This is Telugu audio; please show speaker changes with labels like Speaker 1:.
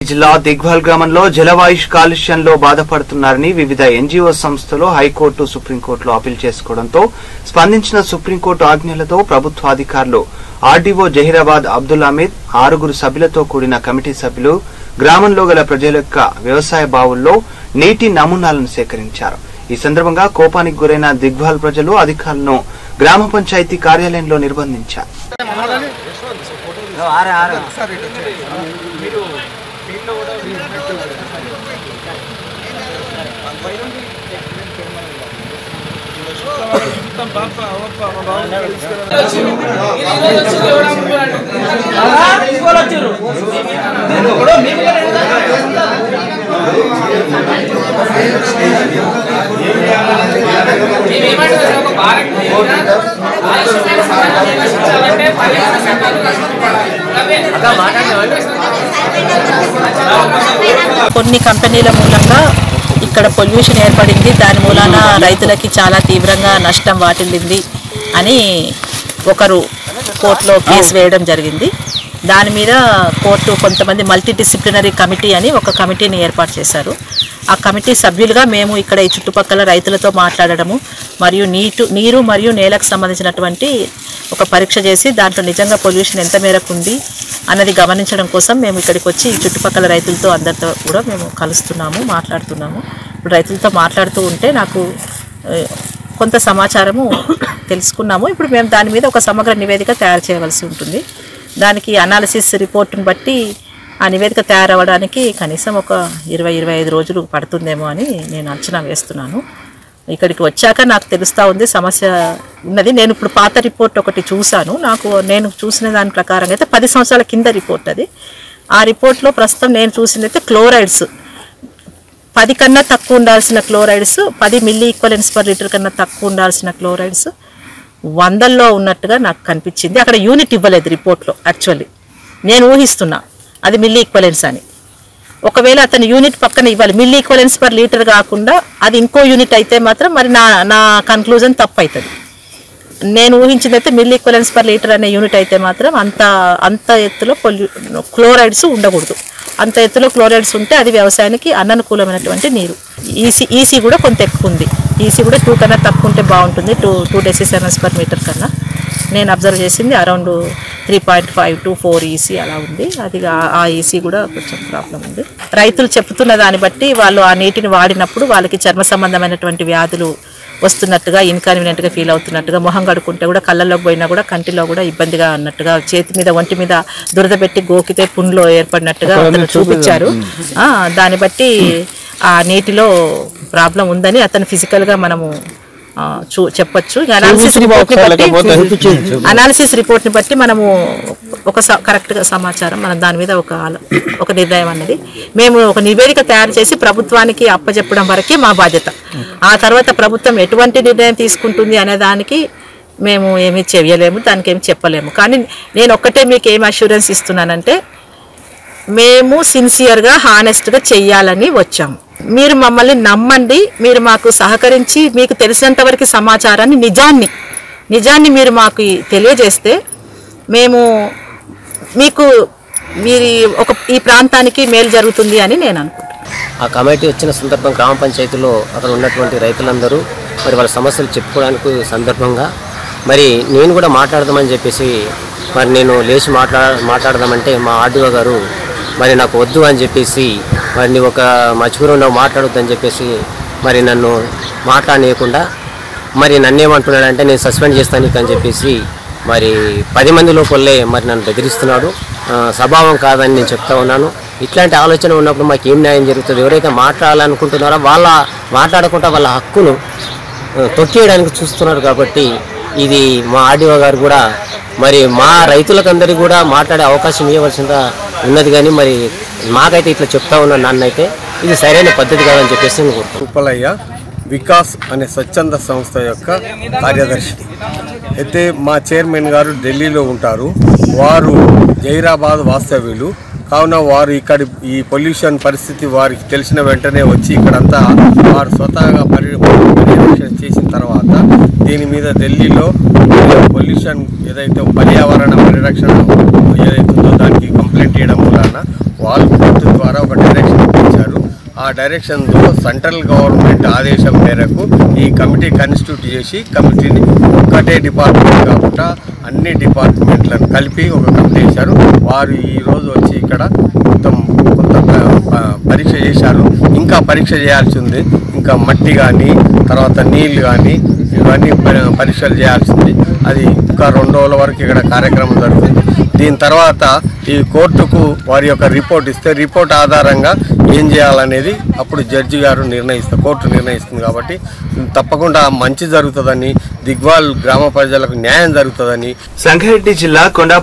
Speaker 1: జిల్లా దిగ్వాల్ గ్రామంలో జలవాయుష్ కాలుష్యంలో బాధపడుతున్నారని వివిధ ఎన్జీఓ సంస్థలు హైకోర్టు సుప్రీంకోర్టులో అప్పీల్ చేసుకోవడంతో స్పందించిన సుప్రీంకోర్టు ఆజ్ఞలతో ప్రభుత్వ అధికారులు ఆర్డీఓ జహీరాబాద్ అబ్దుల్ అమీద్ ఆరుగురు సభ్యులతో కూడిన కమిటీ సభ్యులు గ్రామంలో గల ప్రజల యొక్క వ్యవసాయ బావుల్లో నీటి నమూనాలను సేకరించారు ఈ సందర్భంగా కోపానికి గురైన దిగ్వాల్ ప్రజలు అధికారులను గ్రామ పంచాయతీ కార్యాలయంలో నిర్బంధించారు
Speaker 2: కొన్ని కంపెనీల మూలంగా ఇక్కడ పొల్యూషన్ ఏర్పడింది దాని మూలాన రైతులకి చాలా తీవ్రంగా నష్టం వాటిల్లింది అని ఒకరు కోర్టులో కేసు వేయడం జరిగింది దాని మీద కోర్టు కొంతమంది మల్టీ డిసిప్లినరీ కమిటీ అని ఒక కమిటీని ఏర్పాటు చేశారు ఆ కమిటీ సభ్యులుగా మేము ఇక్కడ ఈ చుట్టుపక్కల రైతులతో మాట్లాడడము మరియు నీటు నీరు మరియు నేలకు సంబంధించినటువంటి ఒక పరీక్ష చేసి దాంట్లో నిజంగా పొల్యూషన్ ఎంత మేరకు ఉంది అన్నది గమనించడం కోసం మేము ఇక్కడికి వచ్చి ఈ చుట్టుపక్కల రైతులతో అందరితో కూడా మేము కలుస్తున్నాము మాట్లాడుతున్నాము ఇప్పుడు రైతులతో మాట్లాడుతూ ఉంటే నాకు ఆ, కొంత సమాచారము తెలుసుకున్నాము ఇప్పుడు మేము దాని మీద ఒక సమగ్ర నివేదిక తయారు చేయవలసి ఉంటుంది దానికి అనాలిసిస్ రిపోర్ట్ని బట్టి ఆ నివేదిక తయారవ్వడానికి కనీసం ఒక ఇరవై ఇరవై ఐదు రోజులు పడుతుందేమో అని నేను అంచనా వేస్తున్నాను ఇక్కడికి వచ్చాక నాకు తెలుస్తూ ఉంది సమస్య ఉన్నది నేను ఇప్పుడు పాత రిపోర్ట్ ఒకటి చూశాను నాకు నేను చూసిన దాని ప్రకారం అయితే పది సంవత్సరాల కింద రిపోర్ట్ అది ఆ రిపోర్ట్లో ప్రస్తుతం నేను చూసింది అయితే క్లోరైడ్స్ పది కన్నా తక్కువ ఉండాల్సిన క్లోరైడ్స్ పది మిల్లీ ఈక్వలెన్స్ పర్ లీటర్ కన్నా తక్కువ ఉండాల్సిన క్లోరైడ్స్ వందల్లో ఉన్నట్టుగా నాకు కనిపించింది అక్కడ యూనిట్ ఇవ్వలేదు రిపోర్ట్లో యాక్చువల్లీ నేను ఊహిస్తున్నా అది మిల్లీ ఈక్వలెన్స్ అని ఒకవేళ అతను యూనిట్ పక్కన ఇవ్వాలి మిల్లీ ఈక్వలెన్స్ పర్ లీటర్ కాకుండా అది ఇంకో యూనిట్ అయితే మాత్రం మరి నా నా కన్క్లూజన్ తప్పు అవుతుంది నేను ఊహించింది అయితే మిల్లీ ఈక్వలెన్స్ పర్ లీటర్ అనే యూనిట్ అయితే మాత్రం అంత అంత ఎత్తులో పొల్యూ క్లోరైడ్స్ ఉండకూడదు అంత ఎత్తులో క్లోరైడ్స్ ఉంటే అది వ్యవసాయానికి అననుకూలమైనటువంటి నీరు ఈసీ ఈసీ కూడా కొంత ఎక్కువ ఉంది ఈసీ కూడా టూ కన్నా తక్కువ ఉంటే బాగుంటుంది two two decisiemens per metre కన్నా నేను అబ్జర్వ్ చేసింది around three point five to four EC అలా ఉంది అది ఆ- ఆ ఈసీ కూడా కొంచెం ప్రాబ్లం ఉంది రైతులు చెప్తున్న దాన్ని బట్టి వాళ్ళు ఆ నీటిని వాడినప్పుడు వాళ్ళకి చర్మ సంబంధమైనటువంటి వ్యాధులు వస్తున్నట్టుగా ఇన్కన్వీనియంట్గా ఫీల్ అవుతున్నట్టుగా మొహం కడుక్కుంటే కూడా కళ్ళల్లోకి పోయినా కూడా కంటిలో కూడా ఇబ్బందిగా అన్నట్టుగా చేతి మీద ఒంటి మీద దురద పెట్టి గోకితే పుండ్లో ఏర్పడినట్టుగా అతను చూపించారు ఆ, దాన్ని బట్టి ఆ నీటిలో ప్రాబ్లం ఉందని అతను ఫిజికల్గా మనము ఆ, చూ చెప్పొచ్చు అనాలిసిస్ రిపోర్ట్ బట్టి అనాలిసిస్ రిపోర్ట్ ని బట్టి మనము ఒక కరెక్ట్ గా సమాచారం మనం దాని మీద ఒక ఆలో- ఒక నిర్ణయం అన్నది మేము ఒక నివేదిక తయారు చేసి ప్రభుత్వానికి అప్పచెప్పడం వరకే మా బాధ్యత ఆ తర్వాత ప్రభుత్వం ఎటువంటి నిర్ణయం తీసుకుంటుంది అనే దానికి మేము ఏమీ చేయలేము దానికి ఏమి చెప్పలేము కానీ నేను ఒక్కటే మీకు ఏం అష్యూరెన్స్ ఇస్తున్నానంటే మేము సిన్సియర్గా హానెస్ట్గా చెయ్యాలని వచ్చాము మీరు మమ్మల్ని నమ్మండి మీరు మాకు సహకరించి మీకు తెలిసినంత వరకు సమాచారాన్ని నిజాన్ని నిజాన్ని మీరు మాకు తెలియజేస్తే మేము మీకు మీరు ఒక ఈ ప్రాంతానికి మేలు జరుగుతుంది అని నేను అనుకుంటున్నాను
Speaker 3: ఆ కమిటీ వచ్చిన సందర్భం గ్రామ పంచాయతీలో అక్కడ ఉన్నటువంటి రైతులందరూ మరి వాళ్ళ సమస్యలు చెప్పుకోవడానికి సందర్భంగా మరి నేను కూడా మాట్లాడదామని చెప్పేసి మరి నేను లేచి మాట్లా మాట్లాడదామంటే మా ఆర్డీఓ గారు మరి నాకు వద్దు అని చెప్పేసి మరి నీ ఒక మర్చిపోయి ఉన్నావు మాట్లాడొద్దు అని చెప్పేసి మరి నన్ను మాట్లాడనీయకుండా మరి నన్ను ఏమంటున్నాడంటే నేను సస్పెండ్ చేస్తాను నీకు అని చెప్పేసి మరి పది మంది లోపలే మరి నన్ను బెదిరిస్తున్నాడు ఆ, స్వభావం కాదని నేను చెప్తా ఉన్నాను ఇట్లాంటి ఆలోచన ఉన్నప్పుడు మాకు ఏం న్యాయం జరుగుతుంది ఎవరైతే మాట్లాడాలనుకుంటున్నారో వాళ్ళ మాట్లాడకుండా వాళ్ళ హక్కును ఆ, తొక్కేయడానికి చూస్తున్నారు కాబట్టి ఇది మా ఆర్డీఓ గారు కూడా మరి మా రైతులకందరికీ కూడా మాట్లాడే అవకాశం ఇవ్వవలసిందిగా ఉన్నది కానీ మరి మాకైతే ఇట్లా చెప్తా ఉన్నాను నన్నైతే ఇది సరైన పద్ధతి కాదని చెప్పేసి నేను కోరుతున్నాను.
Speaker 4: ఉప్పలయ్య వికాస్ అనే స్వచ్ఛంద సంస్థ యొక్క కార్యదర్శి అయితే మా చైర్మన్ గారు ఢిల్లీలో ఉంటారు వారు జైరాబాద్ వాస్తవ్యులు కావున వారు ఇక్కడ ఈ పొల్యూషన్ పరిస్థితి వారికి తెలిసిన వెంటనే వచ్చి ఇక్కడంతా వారు స్వతహాగా పరి పర్యవేక్షణ చేసిన తర్వాత దీని మీద ఢిల్లీలో పొల్యూషన్ ఏదైతే పర్యావరణ పరిరక్షణ ఏదైతే ఉందో దానికి కంప్లైంట్ చేయడం వలన వాళ్ళు కోర్టు ద్వారా ఒక డైరెక్షన్ ఇచ్చారు ఆ డైరెక్షన్తో సెంట్రల్ గవర్నమెంట్ ఆదేశం మేరకు ఈ కమిటీ కన్స్టిట్యూట్ చేసి కమిటీని ఒక్కటే డిపార్ట్మెంట్ కాకుండా అన్ని డిపార్ట్మెంట్లను కలిపి ఒక కమిటీ చేశారు వారు ఈ రోజు వచ్చి ఇక్కడ మొత్తం కొంత ప- ప- పరీక్ష చేశారు ఇంకా పరీక్ష చేయాల్సి ఉంది ఇంకా మట్టి కానీ తర్వాత నీళ్లు కానీ ఇవన్నీ ప- పరీక్షలు చేయాల్సింది అది ఇంకా రెండు రోజుల వరకు ఇక్కడ కార్యక్రమం జరుగుతుంది దీని తర్వాత ఈ కోర్టుకు వారి యొక్క రిపోర్ట్ ఇస్తే రిపోర్ట్ ఆధారంగా ఏం చేయాలనేది అప్పుడు జడ్జి గారు నిర్ణయిస్తారు కోర్టు నిర్ణయిస్తుంది కాబట్టి తప్పకుండా మంచి జరుగుతుందని దిగ్వాల్ గ్రామ ప్రజలకు న్యాయం జరుగుతుందని
Speaker 1: సంగారెడ్డి జిల్లా కొండా